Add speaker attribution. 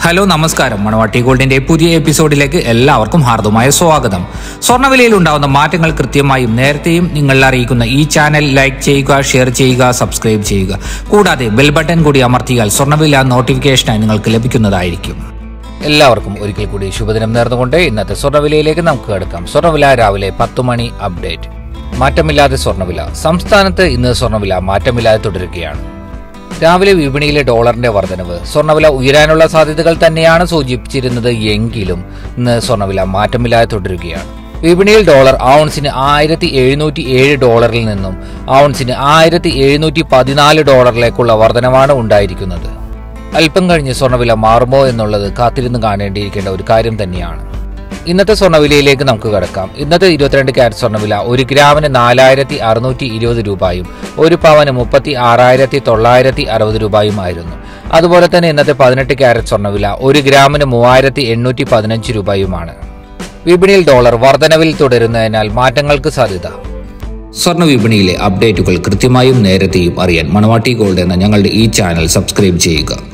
Speaker 1: hello നമസ്കാരം മണവാട്ടി ഗോൾഡിന്റെ പുതിയ എപ്പിസോഡിലേക്ക് എല്ലാവർക്കും ഹാർദമായ സ്വാഗതം സ്വർണ്ണവിലയിൽ ഉണ്ടാകുന്ന മാറ്റങ്ങൾ കൃത്യമായും നേരത്തെയും നിങ്ങൾ അറിയിക്കുന്ന ഈ ചാനൽ ലൈക്ക് ചെയ്യുക ഷെയർ ചെയ്യുക സബ്സ്ക്രൈബ് ചെയ്യുക കൂടാതെ ബെൽ ബട്ടൺ കൂടി അമർത്തിയാൽ സ്വർണ്ണവില നോട്ടിഫിക്കേഷനായി നിങ്ങൾക്ക് ലഭിക്കുന്നതായിരിക്കും എല്ലാവർക്കും ഒരിക്കൽ കൂടി ശുഭദിനം നേർന്നുകൊണ്ട് ഇന്നത്തെ സ്വർണ്ണവിലയിലേക്ക് നമുക്ക് കിടക്കാം സ്വർണ്ണവില രാവിലെ പത്ത് മണി അപ്ഡേറ്റ് മാറ്റമില്ലാതെ സ്വർണ്ണവില സംസ്ഥാനത്ത് ഇന്ന് സ്വർണ്ണവില മാറ്റമില്ലാതെ തുടരുകയാണ് രാവിലെ വിപണിയിലെ ഡോളറിന്റെ വർധനവ് സ്വർണ്ണവില ഉയരാനുള്ള സാധ്യതകൾ തന്നെയാണ് സൂചിപ്പിച്ചിരുന്നത് എങ്കിലും ഇന്ന് സ്വർണ്ണവില മാറ്റമില്ലാതെ തുടരുകയാണ് വിപണിയിൽ ഡോളർ ഔൺസിന് ആയിരത്തി എഴുന്നൂറ്റി ഏഴ് ഡോളറിൽ നിന്നും ഔൺസിന് ആയിരത്തി എഴുന്നൂറ്റി പതിനാല് ഡോളറിലേക്കുള്ള വർധനവാണ് ഉണ്ടായിരിക്കുന്നത് അല്പം കഴിഞ്ഞ് സ്വർണ്ണവില മാറുമോ എന്നുള്ളത് കാത്തിരുന്ന് കാണേണ്ടിയിരിക്കേണ്ട ഒരു കാര്യം തന്നെയാണ് ഇന്നത്തെ സ്വർണ്ണവിലയിലേക്ക് നമുക്ക് കടക്കാം ഇന്നത്തെ ഇരുപത്തിരണ്ട് ക്യാരറ്റ് സ്വർണ്ണവില ഒരു ഗ്രാമിന് നാലായിരത്തി അറുന്നൂറ്റി ഇരുപത് രൂപയും ഒരു പവന് മുപ്പത്തി ആറായിരത്തി തൊള്ളായിരത്തി അറുപത് രൂപയും ആയിരുന്നു അതുപോലെ തന്നെ ഇന്നത്തെ പതിനെട്ട് ക്യാരറ്റ് സ്വർണ്ണവില ഒരു ഗ്രാമിന് മൂവായിരത്തി എണ്ണൂറ്റി പതിനഞ്ച് രൂപയുമാണ് വിപണിയിൽ ഡോളർ വർധനവിൽ തുടരുന്നതിനാൽ മാറ്റങ്ങൾക്ക് സാധ്യത സ്വർണ്ണ വിപണിയിലെ അപ്ഡേറ്റുകൾ കൃത്യമായും നേരത്തെയും അറിയാൻ മണവാട്ടി ഗോൾഡ് എന്ന ഞങ്ങളുടെ ഈ ചാനൽ സബ്സ്ക്രൈബ് ചെയ്യുക